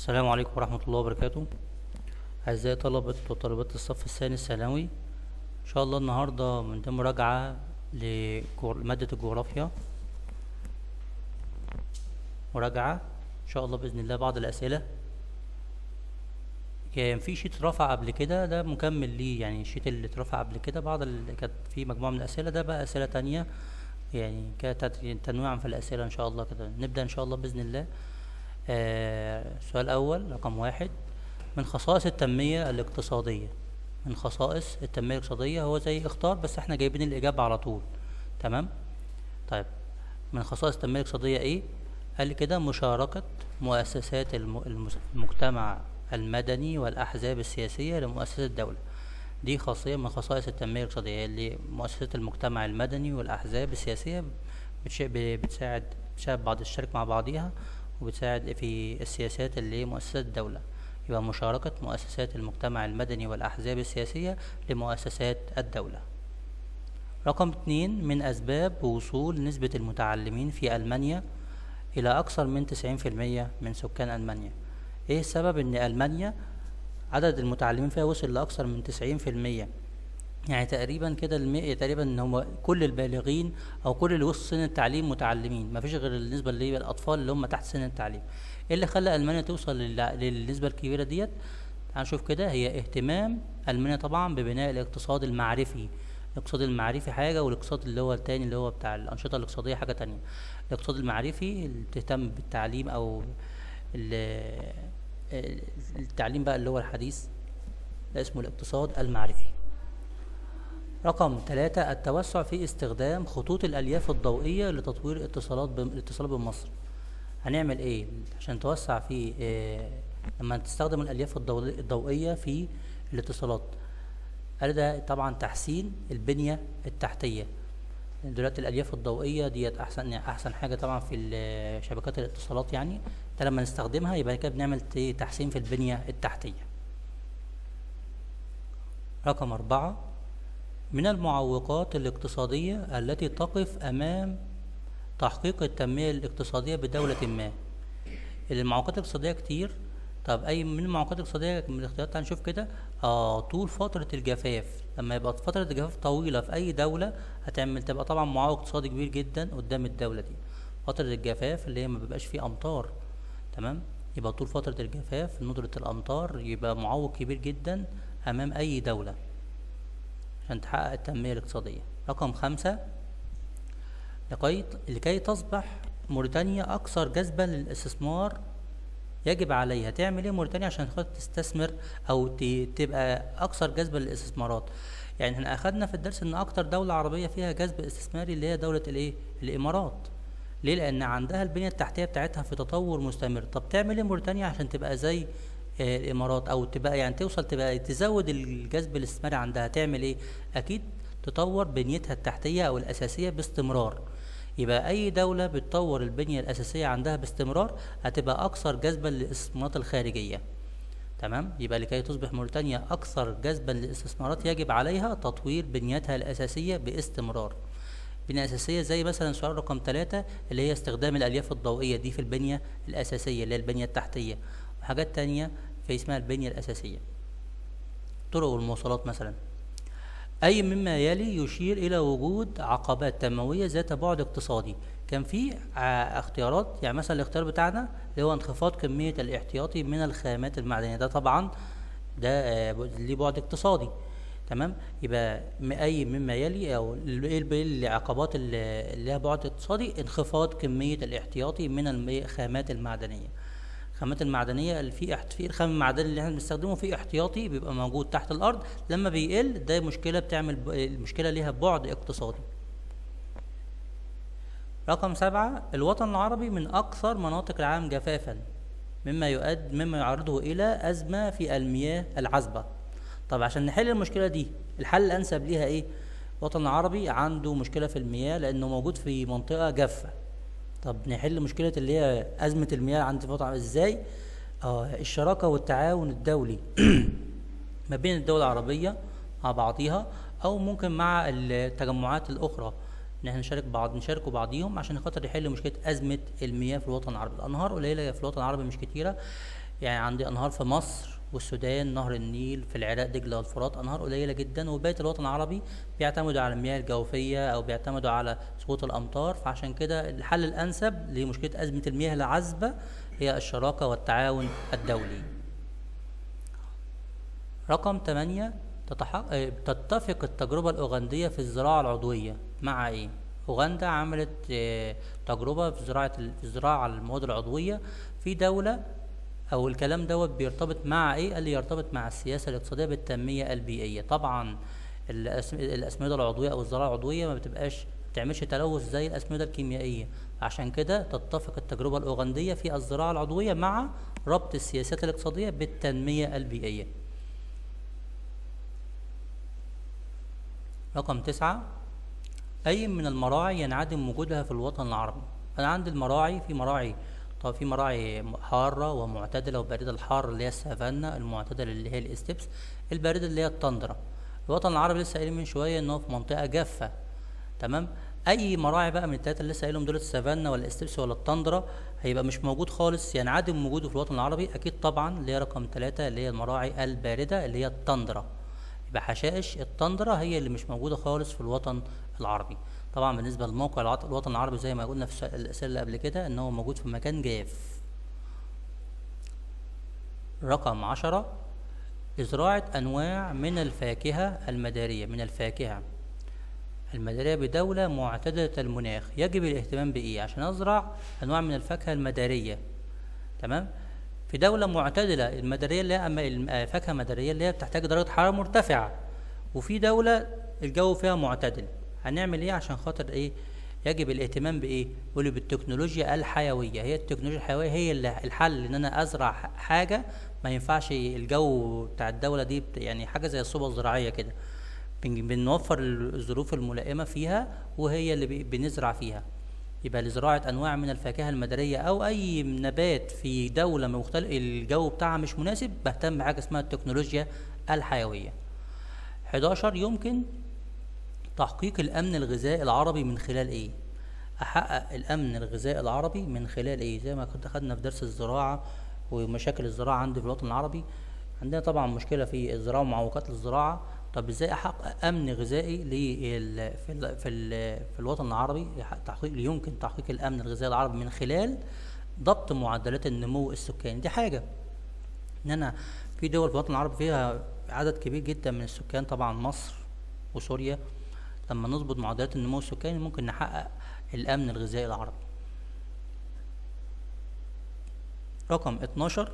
السلام عليكم ورحمة الله وبركاته أعزائي طلبة وطالبات الصف الثاني الثانوي إن شاء الله النهاردة من ضمن مراجعة لمادة الجغرافيا مراجعة إن شاء الله بإذن الله بعض الأسئلة كان في شيت رفع قبل كده ده مكمل ليه يعني الشيت اللي اترفع قبل كده بعض اللي كانت فيه مجموعة من الأسئلة ده بقى أسئلة تانية يعني كانت تنويعا في الأسئلة إن شاء الله كده نبدأ إن شاء الله بإذن الله آه، السؤال الأول رقم واحد من خصائص التنمية الاقتصادية من خصائص التنمية الاقتصادية هو زي اختار بس احنا جايبين الإجابة على طول تمام طيب من خصائص التنمية الاقتصادية ايه قال لي كده مشاركة مؤسسات الم- المس- المجتمع المدني والأحزاب السياسية لمؤسسات الدولة دي خاصية من خصائص التنمية الاقتصادية اللي مؤسسات المجتمع المدني والأحزاب السياسية بتش- ب- بتساعد بتساعد بعض تشترك مع بعضيها وبتساعد في السياسات اللي هي مؤسسات الدولة يبقى مشاركة مؤسسات المجتمع المدني والأحزاب السياسية لمؤسسات الدولة رقم اتنين من أسباب وصول نسبة المتعلمين في ألمانيا إلى أكثر من تسعين في المية من سكان ألمانيا إيه السبب إن ألمانيا عدد المتعلمين فيها وصل لأكثر من تسعين في المية يعني تقريبا كده المئة تقريبا ان هم كل البالغين او كل اللي وصل سن التعليم متعلمين ما فيش غير النسبه اللي هي الاطفال اللي هم تحت سن التعليم ايه اللي خلى المانيا توصل لل- للنسبه الكبيره ديت تعال نشوف كده هي اهتمام المانيا طبعا ببناء الاقتصاد المعرفي الاقتصاد المعرفي حاجه والاقتصاد اللي هو التاني اللي هو بتاع الانشطه الاقتصاديه حاجه تانية الاقتصاد المعرفي اللي بتهتم بالتعليم او ال- التعليم بقى اللي هو الحديث ده اسمه الاقتصاد المعرفي رقم ثلاثة التوسع في استخدام خطوط الألياف الضوئية لتطوير الاتصالات بم... الاتصالات بمصر هنعمل ايه عشان نتوسع في إيه لما تستخدم الألياف الضو... الضوئية في الاتصالات قال ده طبعا تحسين البنية التحتية دلوقتي الألياف الضوئية ديت أحسن أحسن حاجة طبعا في ال- شبكات الاتصالات يعني ده لما نستخدمها يبقى كده بنعمل ت- تحسين في البنية التحتية رقم أربعة من المعوقات الاقتصادية التي تقف أمام تحقيق التنمية الاقتصادية بدولة ما المعوقات الاقتصادية كتير طب أي من المعوقات الاقتصادية من الاختيارات تعال نشوف كده آه طول فترة الجفاف لما يبقى فترة الجفاف طويلة في أي دولة هتعمل تبقى طبعا معوق اقتصادي كبير جدا قدام الدولة دي فترة الجفاف اللي هي ما بيبقاش فيه أمطار تمام يبقى طول فترة الجفاف ندرة الأمطار يبقى معوق كبير جدا أمام أي دولة عشان تحقق التنمية الاقتصادية رقم خمسة لكي لكي تصبح موريتانيا أكثر جذبا للاستثمار يجب عليها تعمل ايه موريتانيا عشان خاطر تستثمر او ت- تبقى اكثر جذبا للاستثمارات يعني احنا اخدنا في الدرس ان اكتر دولة عربية فيها جذب استثماري اللي هي دولة الايه الامارات ليه لان عندها البنية التحتية بتاعتها في تطور مستمر طب تعمل ايه موريتانيا عشان تبقى زي آه، الامارات او تبقى يعني توصل تبقى تزود الجذب الاستثماري عندها تعمل ايه اكيد تطور بنيتها التحتية او الاساسية باستمرار يبقى اي دولة بتطور البنية الاساسية عندها باستمرار هتبقى اكثر جذبا للاستثمارات الخارجية تمام يبقى لكي تصبح موريتانيا اكثر جذبا للاستثمارات يجب عليها تطوير بنيتها الاساسية باستمرار بنية أساسية زي مثلا سؤال رقم ثلاثة اللي هي استخدام الألياف الضوئية دي في البنية الأساسية اللي هي البنية التحتية وحاجات تانية في اسمها البنية الأساسية طرق المواصلات مثلا أي مما يلي يشير إلى وجود عقبات تنموية ذات بعد اقتصادي كان في ع- اختيارات يعني مثلا الاختيار بتاعنا اللي هو انخفاض كمية الاحتياطي من الخامات المعدنية ده طبعا ده آه، ب- ليه بعد اقتصادي تمام يبقى م- أي مما يلي أو ال- ايه الب- العقبات اللي اللي لها بعد اقتصادي انخفاض كمية الاحتياطي من الم- الخامات المعدنية الخامات المعدنيه اللي في احت... في الخام المعدني اللي احنا بنستخدمه فيه احتياطي بيبقى موجود تحت الارض لما بيقل ده مشكله بتعمل ب... المشكله ليها بعد اقتصادي رقم سبعة الوطن العربي من أكثر مناطق العالم جفافا مما يؤد مما يعرضه إلى أزمة في المياه العذبة طب عشان نحل المشكلة دي الحل الأنسب ليها إيه؟ الوطن العربي عنده مشكلة في المياه لأنه موجود في منطقة جافة طب نحل مشكلة اللي هي أزمة المياه عند الوطن العربي إزاي؟ آه الشراكة والتعاون الدولي ما بين الدول العربية مع بعضيها أو ممكن مع التجمعات الأخرى إن احنا نشارك بعض نشاركوا بعضيهم عشان خاطر يحل مشكلة أزمة المياه في الوطن العربي، الأنهار قليلة في الوطن العربي مش كتيرة يعني عندي انهار في مصر والسودان نهر النيل في العراق دجله والفرات انهار قليله جدا وبقيه الوطن العربي بيعتمدوا على المياه الجوفيه او بيعتمدوا على سقوط الامطار فعشان كده الحل الانسب لمشكله ازمه المياه العذبه هي الشراكه والتعاون الدولي رقم 8 تتحق... آه، تتفق التجربة الأوغندية في الزراعة العضوية مع إيه؟ أوغندا عملت آه، تجربة في زراعة ال- في الزراعة على المواد العضوية في دولة أو الكلام دوت بيرتبط مع إيه؟ قال لي يرتبط مع السياسة الاقتصادية بالتنمية البيئية طبعا الأسم... الأسمدة العضوية أو الزراعة العضوية ما بتبقاش بتعملش تلوث زي الأسمدة الكيميائية عشان كده تتفق التجربة الأوغندية في الزراعة العضوية مع ربط السياسات الاقتصادية بالتنمية البيئية رقم تسعة أي من المراعي ينعدم وجودها في الوطن العربي أنا عندي المراعي في مراعي طب في مراعي حارة ومعتدلة وباردة الحار اللي هي السافانا المعتدلة اللي هي الاستبس الباردة اللي هي التندرة الوطن العربي لسه قايلين من شوية إن هو في منطقة جافة تمام أي مراعي بقى من التلاتة اللي لسه قايلهم دول السافانا ولا الاستبس ولا التندرة هيبقى مش موجود خالص ينعدم وجوده في الوطن العربي أكيد طبعا اللي هي رقم تلاتة اللي هي المراعي الباردة اللي هي التندرة يبقى حشائش التندرة هي اللي مش موجودة خالص في الوطن العربي طبعا بالنسبة لموقع العط- الوطن العربي زي ما قلنا في الس- الأسئلة اللي قبل كده إن هو موجود في مكان جاف رقم عشرة إزراعة أنواع من الفاكهة المدارية من الفاكهة المدارية بدولة معتدلة المناخ يجب الاهتمام بإيه عشان أزرع أنواع من الفاكهة المدارية تمام في دولة معتدلة المدارية اللي هي أما الم- آه، فاكهة مدارية اللي هي بتحتاج درجة حرارة مرتفعة وفي دولة الجو فيها معتدل هنعمل ايه عشان خاطر ايه يجب الاهتمام بايه يقولي بالتكنولوجيا الحيوية هي التكنولوجيا الحيوية هي اللي الحل ان انا ازرع ح- حاجة ما ينفعش الجو بتاع الدولة دي بت- يعني حاجة زي الصوبة الزراعية كده بن- بنوفر الظروف الملائمة فيها وهي اللي بي- بنزرع فيها يبقى لزراعة أنواع من الفاكهة المدارية أو أي نبات في دولة مختلف الجو بتاعها مش مناسب بهتم بحاجة اسمها التكنولوجيا الحيوية 11 يمكن تحقيق الأمن الغذائي العربي من خلال إيه؟ أحقق الأمن الغذائي العربي من خلال إيه؟ زي ما كنت أخدنا في درس الزراعة ومشاكل الزراعة عندي في الوطن العربي عندنا طبعا مشكلة في الزراعة ومعوقات الزراعة طب ازاي احقق امن غذائي لل في ال في ال في الوطن العربي يح- تحقيق يمكن تحقيق الامن الغذائي العربي من خلال ضبط معدلات النمو السكاني دي حاجة ان انا في دول في الوطن العربي فيها عدد كبير جدا من السكان طبعا مصر وسوريا لما نظبط معدلات النمو السكاني ممكن نحقق الامن الغذائي العربي رقم 12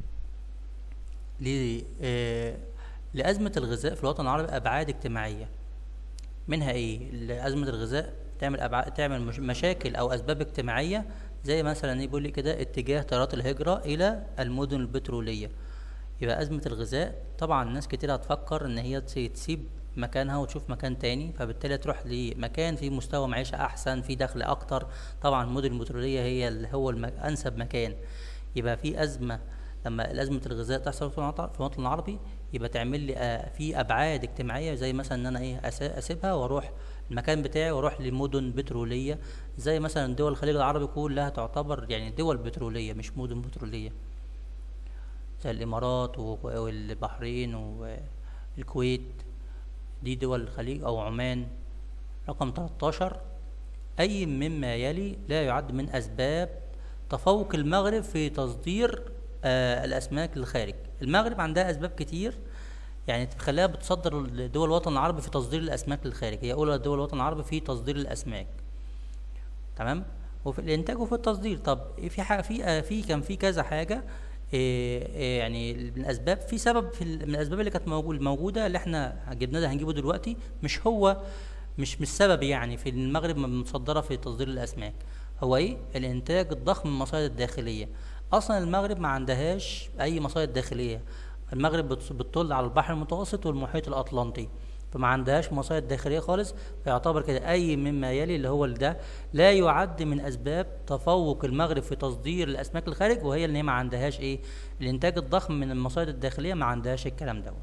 ل آه، لأزمة الغذاء في الوطن العربي أبعاد اجتماعية منها إيه؟ لأزمة الغذاء تعمل أبعاد تعمل مش- مشاكل أو أسباب اجتماعية زي مثلا إيه بيقول لي كده اتجاه تيارات الهجرة إلى المدن البترولية يبقى أزمة الغذاء طبعا ناس كتير هتفكر إن هي تس- تسيب مكانها وتشوف مكان تاني فبالتالي تروح لمكان فيه مستوى معيشة أحسن فيه دخل أكتر طبعا المدن البترولية هي اللي هو الم- أنسب مكان يبقى في أزمة لما أزمة الغذاء تحصل في الوطن في الوطن العربي يبقى تعمل لي آه، في أبعاد اجتماعية زي مثلا إن أنا إيه أس- أسيبها وأروح المكان بتاعي وأروح لمدن بترولية زي مثلا دول الخليج العربي كلها تعتبر يعني دول بترولية مش مدن بترولية زي الإمارات و- والبحرين والكويت دي دول الخليج أو عمان رقم 13 أي مما يلي لا يعد من أسباب تفوق المغرب في تصدير آه الأسماك للخارج المغرب عندها أسباب كتير يعني تخليها بتصدر دول الوطن العربي في تصدير الأسماك للخارج هي أولى دول الوطن العربي في تصدير الأسماك تمام وفي الانتاج وفي التصدير طب في حاجه في آه، في كان في كذا حاجه إيه إيه يعني من الاسباب في سبب في ال- من الاسباب اللي كانت موجود موجوده اللي احنا جبناه ده هنجيبه دلوقتي مش هو مش مش سبب يعني في المغرب متصدره في تصدير الاسماك هو ايه الانتاج الضخم من المصائد الداخليه اصلا المغرب ما عندهاش اي مصائد داخليه المغرب بتص- بتطل على البحر المتوسط والمحيط الاطلنطي فما عندهاش مصائد داخليه خالص فيعتبر كده اي مما يلي اللي هو ده لا يعد من اسباب تفوق المغرب في تصدير الاسماك للخارج وهي ان هي ما عندهاش ايه الانتاج الضخم من المصائد الداخليه ما عندهاش الكلام ده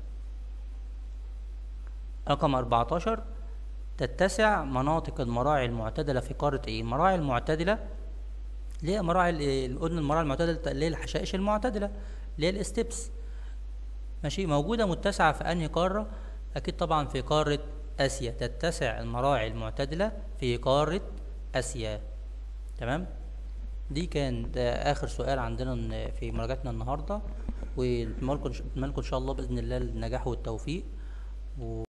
رقم 14 تتسع مناطق المراعي المعتدله في قاره ايه المراعي المعتدله اللي هي مراعي ال- قلنا المراعي المعتدله اللي هي الحشائش المعتدله اللي هي الاستبس ماشي موجوده متسعه في انهي قاره اكيد طبعا في قاره اسيا تتسع المراعي المعتدله في قاره اسيا تمام دي كان ده اخر سؤال عندنا ن- في مراجعتنا النهارده ونتمنى لكم ان شاء الله باذن الله النجاح والتوفيق و